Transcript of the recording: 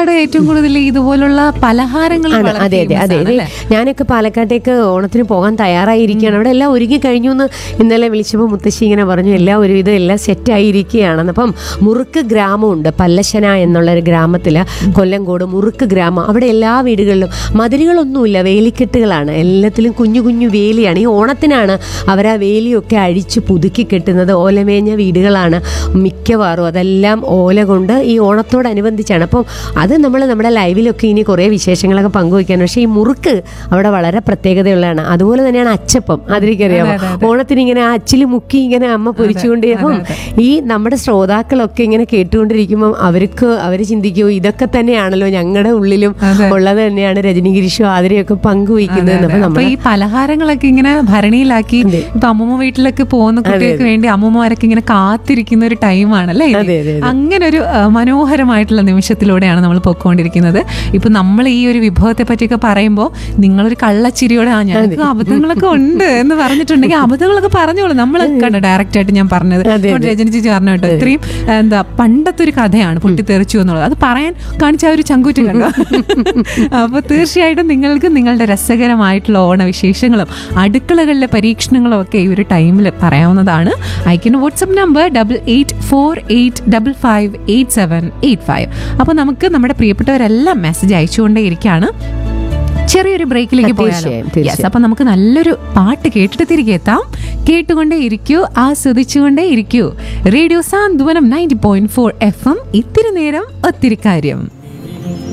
പാലക്കാട് ഏറ്റവും കൂടുതൽ ഇതുപോലുള്ള പലഹാരങ്ങൾ ആണ് വളരെ അതെ അതെ famous അതെ ആണ്, ഇത് അല്ലേ? ഞാനൊക്കെ പാലക്കാട്ടേക്ക് ഓണത്തിന് പോകാൻ തയ്യാറായിരിക്കുകയാണ് അവിടെ എല്ലാം ഒരുങ്ങി കഴിഞ്ഞു എന്ന് ഇന്നലെ വിളിച്ചപ്പോൾ മുത്തശ്ശി ഇങ്ങനെ പറഞ്ഞു എല്ലാം ഒരുവിധം എല്ലാം സെറ്റ് ആയിരിക്കുകയാണെന്ന് അപ്പം മുറുക്ക് ഗ്രാമമുണ്ട് പല്ലശന എന്നുള്ളൊരു ഗ്രാമത്തിൽ കൊല്ലങ്കോട് മുറുക്ക് ഗ്രാമം അവിടെ എല്ലാ വീടുകളിലും മതിലുകളൊന്നുമില്ല വേലിക്കെട്ടുകളാണ് എല്ലാത്തിലും കുഞ്ഞു കുഞ്ഞു വേലിയാണ് ഈ ഓണത്തിനാണ് അവർ ആ വേലിയൊക്കെ അഴിച്ച് പുതുക്കി കെട്ടുന്നത് ഓലമേഞ്ഞ വീടുകളാണ് മിക്കവാറും അതെല്ലാം ഓല കൊണ്ട് ഈ ഓണത്തോടനുബന്ധിച്ചാണ് അപ്പം അത് നമ്മൾ നമ്മുടെ ലൈവിലൊക്കെ ഇനി കുറേ വിശേഷങ്ങളൊക്കെ പങ്കുവയ്ക്കാൻ പക്ഷേ ഈ മുറുക്ക് അവിടെ വളരെ പ്രത്യേകതയുള്ളതാണ് അതുപോലെ തന്നെയാണ് അച്ചപ്പം അതിലേക്കറിയാമോ അതെ, അതെ, ഓണത്തിന് ഇങ്ങനെ ആ അച്ചിൽ മുക്കി ഇങ്ങനെ അമ്മ പൊരിച്ചുകൊണ്ട് അപ്പം ഈ നമ്മുടെ ശ്രോതാക്കളൊക്കെ ഇങ്ങനെ കേട്ടുകൊണ്ടിരിക്കുമ്പോൾ അവർക്ക് അവർ ചിന്തിക്കുമോ ഇതൊക്കെ തന്നെയാണല്ലോ ഞങ്ങളുടെ ഉള്ളിലും അതെ. ഉള്ളത് തന്നെയാണ് രജനീഗിരിഷോ ആതിരയൊക്കെ പങ്കുവയ്ക്കുന്നത് അതെ, അപ്പം അപ്പൊ നമ്മൾ ഈ പലഹാരങ്ങളൊക്കെ ഇങ്ങനെ ഭരണിയിലാക്കി ഇപ്പൊ അമ്മൂമ്മ വീട്ടിലൊക്കെ പോകുന്ന കുട്ടികൾക്ക് വേണ്ടി അമ്മൂമ്മമാരൊക്കെ ഇങ്ങനെ കാത്തിരിക്കുന്ന ഒരു ടൈമാണല്ലേ ഇത്? അതെ, അതെ, അതെ. അങ്ങനെ ഒരു ആ, മനോഹരമായിട്ടുള്ള നിമിഷത്തിലൂടെയാണ് നമ്മൾ പൊയ്ക്കൊണ്ടിരിക്കുന്നത് ഇപ്പൊ നമ്മൾ ഈ ഒരു വിഭവത്തെ പറ്റിയൊക്കെ പറയുമ്പോൾ നിങ്ങളൊരു കള്ളച്ചിരിയോടെ ആ ഞങ്ങൾക്ക് അബദ്ധങ്ങളൊക്കെ ഉണ്ട് എന്ന് പറഞ്ഞിട്ടുണ്ടെങ്കിൽ അബദ്ധങ്ങളൊക്കെ പറഞ്ഞോളൂ നമ്മൾ കണ്ട ഡയറക്റ്റ് ആയിട്ട് ഞാൻ പറഞ്ഞത് അതെ, ഇപ്പോൾ രജനി ചേച്ചി പറഞ്ഞു കേട്ടോ ഇത്രയും എന്താ പണ്ടത്തെ ഒരു കഥയാണ് പൊട്ടിത്തെറിച്ചു എന്നുള്ളത് അത് പറയാൻ കാണിച്ച ആ ഒരു ചങ്കൂറ്റം കണ്ടോ അപ്പോൾ തീർച്ചയായിട്ടും നിങ്ങൾക്ക് നിങ്ങളുടെ രസകരമായിട്ടുള്ള ഓണവിശേഷങ്ങളും അടുക്കളകളിലെ പരീക്ഷണങ്ങളും ഒക്കെ ഈ ഒരു ടൈമിൽ പറയാവുന്നതാണ് അയക്കുന്ന WhatsApp number double eight four eight double five eight seven eight five അപ്പോൾ നമുക്ക് നമ്മുടെ പ്രിയപ്പെട്ടവരെല്ലാം മെസ്സേജ് അയച്ചുകൊണ്ടേ ഇരിക്കുകയാണ് ചെറിയൊരു ബ്രേക്കിലേക്ക് പോയാലോ തീർച്ചയായും, തീർച്ചയായും. യെസ് അപ്പൊ നമുക്ക് നല്ലൊരു പാട്ട് കേട്ടിട്ട് തിരികെ എത്താം കേട്ടുകൊണ്ടേ ഇരിക്കൂ ആസ്വദിച്ചുകൊണ്ടേ ഇരിക്കൂ radio Santhwanam ninety point four F M ഇത്തിരി നേരം ഒത്തിരി കാര്യം